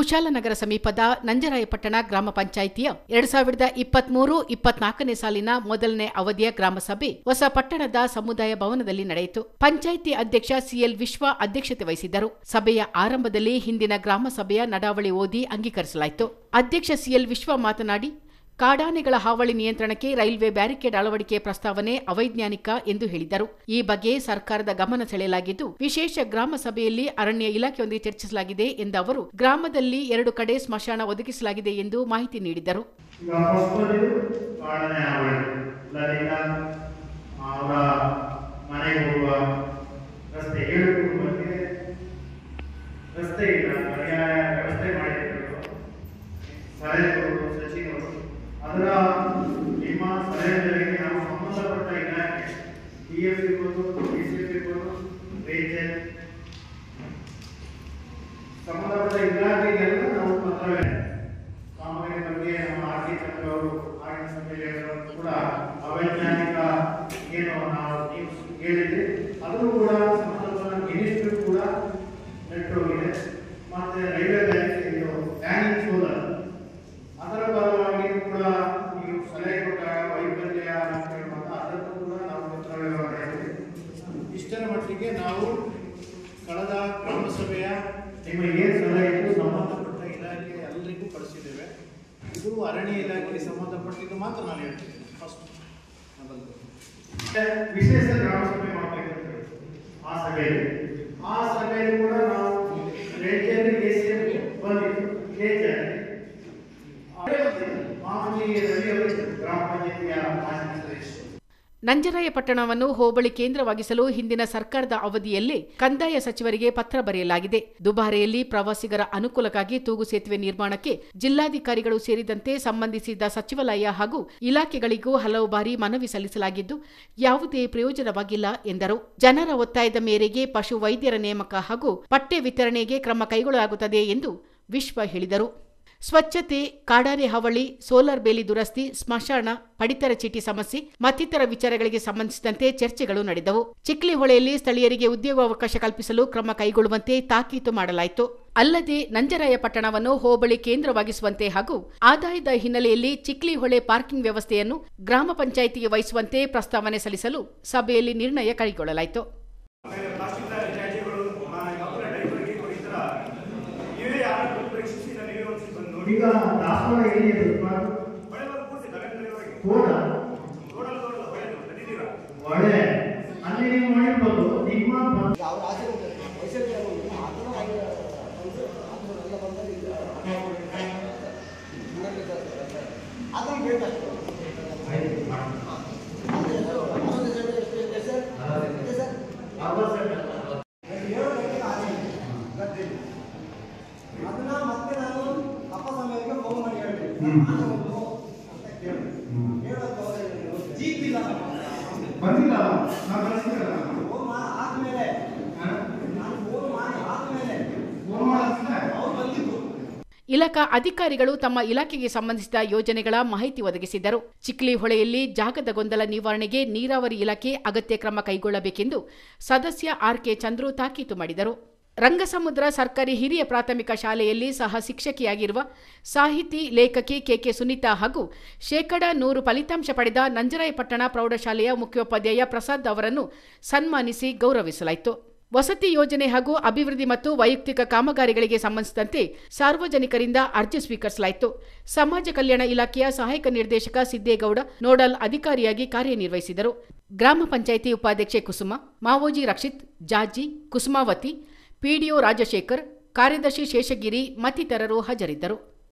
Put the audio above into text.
ಕುಶಾಲನಗರ ಸಮೀಪದ ನಂಜರಾಯಪಟ್ಟಣ ಗ್ರಾಮ ಪಂಚಾಯಿತಿಯ ಎರಡ್ ಸಾವಿರದ ಇಪ್ಪತ್ಮೂರು ಇಪ್ಪತ್ನಾಲ್ಕನೇ ಸಾಲಿನ ಮೊದಲನೇ ಅವಧಿಯ ಗ್ರಾಮ ಸಭೆ ಹೊಸ ಪಟ್ಟಣದ ಸಮುದಾಯ ಭವನದಲ್ಲಿ ನಡೆಯಿತು ಪಂಚಾಯಿತಿ ಅಧ್ಯಕ್ಷ ಸಿಎಲ್ ವಿಶ್ವ ಅಧ್ಯಕ್ಷತೆ ವಹಿಸಿದ್ದರು ಸಭೆಯ ಆರಂಭದಲ್ಲಿ ಹಿಂದಿನ ಗ್ರಾಮ ಸಭೆಯ ನಡಾವಳಿ ಓದಿ ಅಂಗೀಕರಿಸಲಾಯಿತು ಅಧ್ಯಕ್ಷ ಸಿಎಲ್ ವಿಶ್ವ ಮಾತನಾಡಿ ಕಾಡಾನೆಗಳ ಹಾವಳಿ ನಿಯಂತ್ರಣಕ್ಕೆ ರೈಲ್ವೆ ಬ್ಯಾರಿಕೇಡ್ ಅಳವಡಿಕೆ ಪ್ರಸ್ತಾವನೆ ಅವೈಜ್ಞಾನಿಕ ಎಂದು ಹೇಳಿದರು ಈ ಬಗ್ಗೆ ಸರ್ಕಾರದ ಗಮನ ಸೆಳೆಯಲಾಗಿದ್ದು ವಿಶೇಷ ಗ್ರಾಮ ಸಭೆಯಲ್ಲಿ ಅರಣ್ಯ ಇಲಾಖೆಯೊಂದಿಗೆ ಚರ್ಚಿಸಲಾಗಿದೆ ಎಂದ ಅವರು ಗ್ರಾಮದಲ್ಲಿ ಎರಡು ಕಡೆ ಸ್ಮಶಾನ ಒದಗಿಸಲಾಗಿದೆ ಎಂದು ಮಾಹಿತಿ ನೀಡಿದರು ಈಗ ಫಸ್ಟ್ ಕಾಡನೆ ಹಾವಳಿ ಎಲ್ಲರಿಂದ ಅವರ ಮನೆಗೆ ಹೋಗುವ ರಸ್ತೆ ಏಳು ಕುಟುಂಬಕ್ಕೆ ರಸ್ತೆ ಇಲ್ಲ ಪರ್ಯಾಯ ವ್ಯವಸ್ಥೆ ಮಾಡಿದ್ರು ಸಲಹೆಗಳು ಸಚಿವರು ಅದರ ನಿಮ್ಮ ಸಲಹೆಗಳಿಗೆ ನಾವು ಸಂಬಂಧಪಟ್ಟ ಇಲಾಖೆ ಡಿ ಎಫ್ ಇರ್ಬೋದು ಡಿ ಸಿ ಎಫ್ ಇರ್ಬೋದು ರೇಂಜರ್ ಸಂಬಂಧಪಟ್ಟ ಇಲಾಖೆಗೆಲ್ಲ ನಾವು ಪತ್ರವೇ ಕಾಮಗಾರಿ ಬಗ್ಗೆ ನಮ್ಮ ಆರ್ ಟಿ ಚಂದ್ರ ಅವರು ಆಗಿನ ಸಭೆಯಲ್ಲಿ ಹೇಳಿರೋದು ಕೂಡ ಅವೈಜ್ಞಾನಿಕ ಏನು ನಾವು ನೀವು ಹೇಳಿದ್ರಿ ಅದು ಕೂಡ ಸಂಬಂಧಪಟ್ಟ ಮಿನಿಸ್ಟ್ರು ಕೂಡ ನೆಟ್ಟೋಗಿದೆ ಮತ್ತೆ ರೈಲ್ವೆ ಬ್ಯಾಂಕ್ ಇದು ಬ್ಯಾಂಕಿಂಗ್ ಸೋಲರ್ ಅದರ ಪರವಾಗಿ ಕೂಡ ನೀವು ಸಲಹೆ ಕೊಟ್ಟಾಗ ವೈಫಲ್ಯ ಅಂತ ಹೇಳುವಾಗ ಅದನ್ನು ಕೂಡ ನಾವು ಪತ್ರವ್ಯವಹಾರ ಮಾಡಿದ್ವಿ ಇಷ್ಟರ ಮಟ್ಟಿಗೆ ನಾವು ಕಳೆದ ಗ್ರಾಮ ಸಭೆಯ ನಿಮ್ಮ ಏನು ಸಲಹೆ ಇತ್ತು ಸಂಬಂಧಪಟ್ಟ ಇಲಾಖೆ ಎಲ್ಲರಿಗೂ ಕಳಿಸಿದ್ದೇವೆ ಇದು ಅರಣ್ಯ ಇಲಾಖೆಗೆ ಸಂಬಂಧಪಟ್ಟಿದ್ದು ಮಾತ್ರ ನಾನು ಹೇಳ್ತೀನಿ ಫಸ್ಟ್ ವಿಶೇಷ ಗ್ರಾಮ ಸಭೆ ಮಾಡಬೇಕಂತ ಹೇಳಿ. ಆ ಸಭೆಯಲ್ಲಿ ಆ ಸಭೆಯಲ್ಲಿ ಕೂಡ ನಾವು ರೇಂಜರ್ ಕೆಸಿಎಂ ಬಂದಿತ್ತು ರೇಂಜರ್ ಮಾಮೂಲಿ ರವಿ ಅವರು ಗ್ರಾಮ ಪಂಚಾಯತಿಯ ಮಾಜಿ ಸದಸ್ಯರು ನಂಜರಾಯಪಟ್ಟಣವನ್ನು ಹೋಬಳಿ ಕೇಂದ್ರವಾಗಿಸಲು ಹಿಂದಿನ ಸರ್ಕಾರದ ಅವಧಿಯಲ್ಲೇ ಕಂದಾಯ ಸಚಿವರಿಗೆ ಪತ್ರ ಬರೆಯಲಾಗಿದೆ ದುಬಾರೆಯಲ್ಲಿ ಪ್ರವಾಸಿಗರ ಅನುಕೂಲಕ್ಕಾಗಿ ತೂಗು ಸೇತುವೆ ನಿರ್ಮಾಣಕ್ಕೆ ಜಿಲ್ಲಾಧಿಕಾರಿಗಳು ಸೇರಿದಂತೆ ಸಂಬಂಧಿಸಿದ ಸಚಿವಾಲಯ ಹಾಗೂ ಇಲಾಖೆಗಳಿಗೂ ಹಲವು ಬಾರಿ ಮನವಿ ಸಲ್ಲಿಸಲಾಗಿದ್ದು ಯಾವುದೇ ಪ್ರಯೋಜನವಾಗಿಲ್ಲ ಎಂದರು ಜನರ ಒತ್ತಾಯದ ಮೇರೆಗೆ ಪಶು ವೈದ್ಯರ ನೇಮಕ ಹಾಗೂ ಪಠ್ಯ ವಿತರಣೆಗೆ ಕ್ರಮ ಕೈಗೊಳ್ಳಲಾಗುತ್ತದೆ ಎಂದು ವಿಶ್ವ ಹೇಳಿದರು ಸ್ವಚ್ಛತೆ ಕಾಡಾನೆ ಹಾವಳಿ ಸೋಲಾರ್ ಬೇಲಿ ದುರಸ್ತಿ ಸ್ಮಶಾನ ಪಡಿತರ ಚೀಟಿ ಸಮಸ್ಯೆ ಮತ್ತಿತರ ವಿಚಾರಗಳಿಗೆ ಸಂಬಂಧಿಸಿದಂತೆ ಚರ್ಚೆಗಳು ನಡೆದವು ಚಿಕ್ಲಿಹೊಳೆಯಲ್ಲಿ ಸ್ಥಳೀಯರಿಗೆ ಉದ್ಯೋಗಾವಕಾಶ ಕಲ್ಪಿಸಲು ಕ್ರಮ ಕೈಗೊಳ್ಳುವಂತೆ ತಾಕೀತು ಮಾಡಲಾಯಿತು ಅಲ್ಲದೆ ನಂಜರಾಯಪಟ್ಟಣವನ್ನು ಹೋಬಳಿ ಕೇಂದ್ರವಾಗಿಸುವಂತೆ ಹಾಗೂ ಆದಾಯದ ಹಿನ್ನೆಲೆಯಲ್ಲಿ ಚಿಕ್ಲಿಹೊಳೆ ಪಾರ್ಕಿಂಗ್ ವ್ಯವಸ್ಥೆಯನ್ನು ಗ್ರಾಮ ಪಂಚಾಯಿತಿಗೆ ವಹಿಸುವಂತೆ ಪ್ರಸ್ತಾವನೆ ಸಲ್ಲಿಸಲು ಸಭೆಯಲ್ಲಿ ನಿರ್ಣಯ ಕೈಗೊಳ್ಳಲಾಯಿತು ಆಮೇಲೆ ಪ್ಲಾಸ್ಟಿಕ್ ತ್ಯಾಜ್ಯಗಳು ಯಾವುದೇ ಡೈಪರ್ಗೆ ಈ ಥರ ಇವೇ ಯಾರು ಪರೀಕ್ಷಿಸಿ ನನಗೆ ಒಂದು ಬಂದು ನೋಡಿ ಈಗ ದಾಸವಾಳ ಎಲ್ಲಿ ಹೊಳೆ ಬಂದು ಕೂರಿಸಿ ಗಗನದಲ್ಲಿವರೆಗೆ ಕೋಡ ರೋಡಲ್ಲಿ ರೋಡಲ್ಲ ಹೊಳೆ ನಡೀತೀರಾ ಒಳ್ಳೆ ಅಲ್ಲಿ ನೀವು ಮಾಡಿರ್ಬೋದು ನಿಮ್ಮ ಪ- ಅವ್ರ ಆಸೆ ವಯಸ್ಸಲ್ಲಿ ಅದನ್ನು ಅದನ್ನೆಲ್ಲ ಬಂದಲ್ಲಿ ಅದನ್ನು ಬೇಕಷ್ಟು ಅದನ್ನ ಮತ್ತೆ ನಾನು ಅಪ್ಪ ಸಮಯಕ್ಕೆ ಫೋನ್ ಮಾಡಿ ಹೇಳ್ತೀನಿ ನಾನು ಒಂದು ಅಂತ ಕೇಳಿ ಹೇಳೋದು ಜೀಪ್ ಇಲ್ಲ ನಮ್ಮ ಹತ್ರ. ಬಂದಿಲ್ಲ ನಾವು ಕಳಿಸಿದ್ರಲ್ಲ ಫೋನ್ ಮಾಡಿ ಆದ್ಮೇಲೆ ನಾನು ಫೋನ್ ಮಾಡಿ ಆದ್ಮೇಲೆ ಫೋನ್ ಮಾಡಿದ್ರೆ ಅವ್ರು ಬಂದಿದ್ದು ಇಲಾಖಾ ಅಧಿಕಾರಿಗಳು ತಮ್ಮ ಇಲಾಖೆಗೆ ಸಂಬಂಧಿಸಿದ ಯೋಜನೆಗಳ ಮಾಹಿತಿ ಒದಗಿಸಿದರು ಚಿಕ್ಲಿ ಹೊಳೆಯಲ್ಲಿ ಜಾಗದ ಗೊಂದಲ ನಿವಾರಣೆಗೆ ನೀರಾವರಿ ಇಲಾಖೆ ಅಗತ್ಯ ಕ್ರಮ ಕೈಗೊಳ್ಳಬೇಕೆಂದು ಸದಸ್ಯ ಆರ್ಕೆ ಚಂದ್ರು ತಾಕೀತು ಮಾಡಿದರು ರಂಗಸಮುದ್ರ ಸರ್ಕಾರಿ ಹಿರಿಯ ಪ್ರಾಥಮಿಕ ಶಾಲೆಯಲ್ಲಿ ಸಹ ಶಿಕ್ಷಕಿಯಾಗಿರುವ ಸಾಹಿತಿ ಲೇಖಕಿ ಕೆಕೆ ಸುನೀತಾ ಹಾಗೂ ಶೇಕಡ ನೂರು ಫಲಿತಾಂಶ ಪಡೆದ ನಂಜರಾಯಪಟ್ಟಣ ಪ್ರೌಢಶಾಲೆಯ ಮುಖ್ಯೋಪಾಧ್ಯಾಯ ಪ್ರಸಾದ್ ಅವರನ್ನು ಸನ್ಮಾನಿಸಿ ಗೌರವಿಸಲಾಯಿತು ವಸತಿ ಯೋಜನೆ ಹಾಗೂ ಅಭಿವೃದ್ಧಿ ಮತ್ತು ವೈಯಕ್ತಿಕ ಕಾಮಗಾರಿಗಳಿಗೆ ಸಂಬಂಧಿಸಿದಂತೆ ಸಾರ್ವಜನಿಕರಿಂದ ಅರ್ಜಿ ಸ್ವೀಕರಿಸಲಾಯಿತು ಸಮಾಜ ಕಲ್ಯಾಣ ಇಲಾಖೆಯ ಸಹಾಯಕ ನಿರ್ದೇಶಕ ಸಿದ್ದೇಗೌಡ ನೋಡಲ್ ಅಧಿಕಾರಿಯಾಗಿ ಕಾರ್ಯನಿರ್ವಹಿಸಿದರು ಗ್ರಾಮ ಪಂಚಾಯಿತಿ ಉಪಾಧ್ಯಕ್ಷೆ ಕುಸುಮ ಮಾವೋಜಿ ರಕ್ಷಿತ್ ಜಾಜಿ ಕುಸುಮಾವತಿ ಪಿಡಿಒ ರಾಜಶೇಖರ್ ಕಾರ್ಯದರ್ಶಿ ಶೇಷಗಿರಿ ಮತ್ತಿತರರು ಹಾಜರಿದ್ದರು